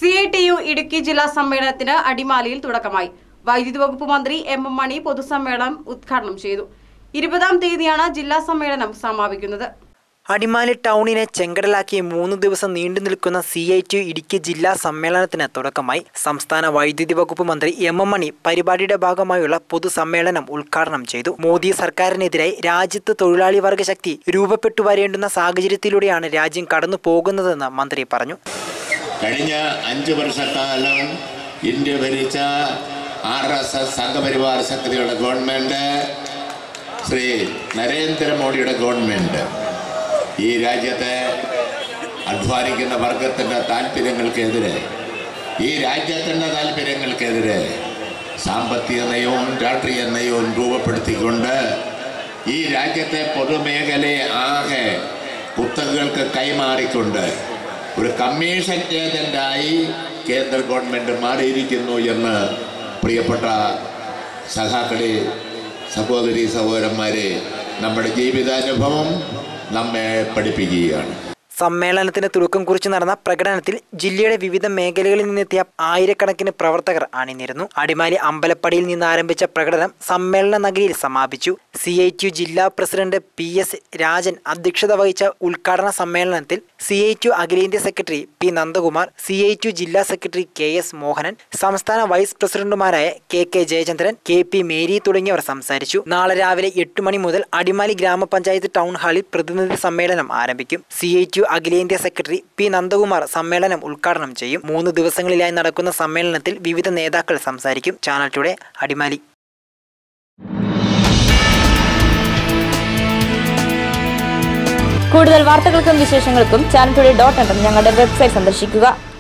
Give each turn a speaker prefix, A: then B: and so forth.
A: C I T U Idukki ജില്ലാ സമ്മേളനത്തിന് അടിമാലിയിൽ തുടക്കമായി വൈദ്യുതി വകുപ്പ് മന്ത്രി എം എം മണി പൊതുസമ്മേളനം ഉദ്ഘാടനം ചെയ്തു ഇരുപതാം തീയതിയാണ് ജില്ലാ സമ്മേളനം സമാപിക്കുന്നത്
B: അടിമാലി ടൗണിനെ ചെങ്കടലാക്കി മൂന്ന് ദിവസം നീണ്ടു നിൽക്കുന്ന സി ഐ ടി ഇടുക്കി ജില്ലാ സമ്മേളനത്തിന് തുടക്കമായി സംസ്ഥാന വൈദ്യുതി വകുപ്പ് മന്ത്രി എം എം മണി പരിപാടിയുടെ ഭാഗമായുള്ള പൊതുസമ്മേളനം ഉദ്ഘാടനം ചെയ്തു മോദി സർക്കാരിനെതിരായി രാജ്യത്ത് തൊഴിലാളി വർഗ ശക്തി രൂപപ്പെട്ടു വരേണ്ടുന്ന സാഹചര്യത്തിലൂടെയാണ് രാജ്യം കടന്നു പോകുന്നതെന്ന് മന്ത്രി പറഞ്ഞു
C: കഴിഞ്ഞ അഞ്ച് വർഷക്കാലം ഇന്ത്യ ഭരിച്ച ആർ എസ് എസ് സംഘപരിവാർ ശക്തിയുടെ ഗവൺമെന്റ് ശ്രീ നരേന്ദ്രമോദിയുടെ ഗവൺമെന്റ് ഈ രാജ്യത്തെ അധ്വാനിക്കുന്ന വർഗത്തിൻ്റെ താല്പര്യങ്ങൾക്കെതിരെ ഈ രാജ്യത്തിൻ്റെ താല്പര്യങ്ങൾക്കെതിരെ സാമ്പത്തിക നയവും രാഷ്ട്രീയ നയവും രൂപപ്പെടുത്തിക്കൊണ്ട് ഈ രാജ്യത്തെ പൊതുമേഖലയെ ആകെ കുത്തകകൾക്ക് കൈമാറിക്കൊണ്ട് ഒരു കമ്മീഷൻ ഏജന്റായി കേന്ദ്ര ഗവൺമെൻറ് മാറിയിരിക്കുന്നു എന്ന് പ്രിയപ്പെട്ട സഖാക്കളെ സഹോദരി സഹോദരന്മാരെ നമ്മുടെ ജീവിതാനുഭവം നമ്മെ പഠിപ്പിക്കുകയാണ്
B: സമ്മേളനത്തിന് തുടക്കം കുറിച്ച് നടന്ന പ്രകടനത്തിൽ ജില്ലയുടെ വിവിധ മേഖലകളിൽ നിന്നെത്തിയ ആയിരക്കണക്കിന് പ്രവർത്തകർ അണിനിരുന്നു അടിമാലി അമ്പലപ്പടിയിൽ നിന്ന് ആരംഭിച്ച പ്രകടനം സമ്മേളന നഗരിയിൽ സമാപിച്ചു സി ഐ ടി യു ജില്ലാ പ്രസിഡന്റ് പി എസ് രാജൻ അധ്യക്ഷത വഹിച്ച ഉദ്ഘാടന സമ്മേളനത്തിൽ സി ഐ ടി യു അഖിലേന്ത്യാ secretary P Nandakumar C I T U ജില്ലാ സെക്രട്ടറി കെ എസ് മോഹനൻ സംസ്ഥാന വൈസ് പ്രസിഡന്റുമാരായ K K Jayachandran K P Mary തുടങ്ങിയവർ സംസാരിച്ചു നാളെ രാവിലെ എട്ട് മണി മുതൽ അടിമാലി ഗ്രാമപഞ്ചായത്ത് ടൗൺ ഹാളിൽ പ്രതിനിധി സമ്മേളനം ആരംഭിക്കും സി ഐ ടി യു അഖിലേന്ത്യാ സെക്രട്ടറി പി നന്ദകുമാർ സമ്മേളനം ഉദ്ഘാടനം ചെയ്യും മൂന്ന് ദിവസങ്ങളിലായി നടക്കുന്ന സമ്മേളനത്തിൽ വിവിധ നേതാക്കൾ സംസാരിക്കും ചാനൽ ടുഡേ അടിമാലി
D: കൂടുതൽ വാർത്തകൾക്കും വിശേഷങ്ങൾക്കും ചാനൽ ടുഡേ ഡോട്ട് ഞങ്ങളുടെ വെബ്സൈറ്റ് സന്ദർശിക്കുക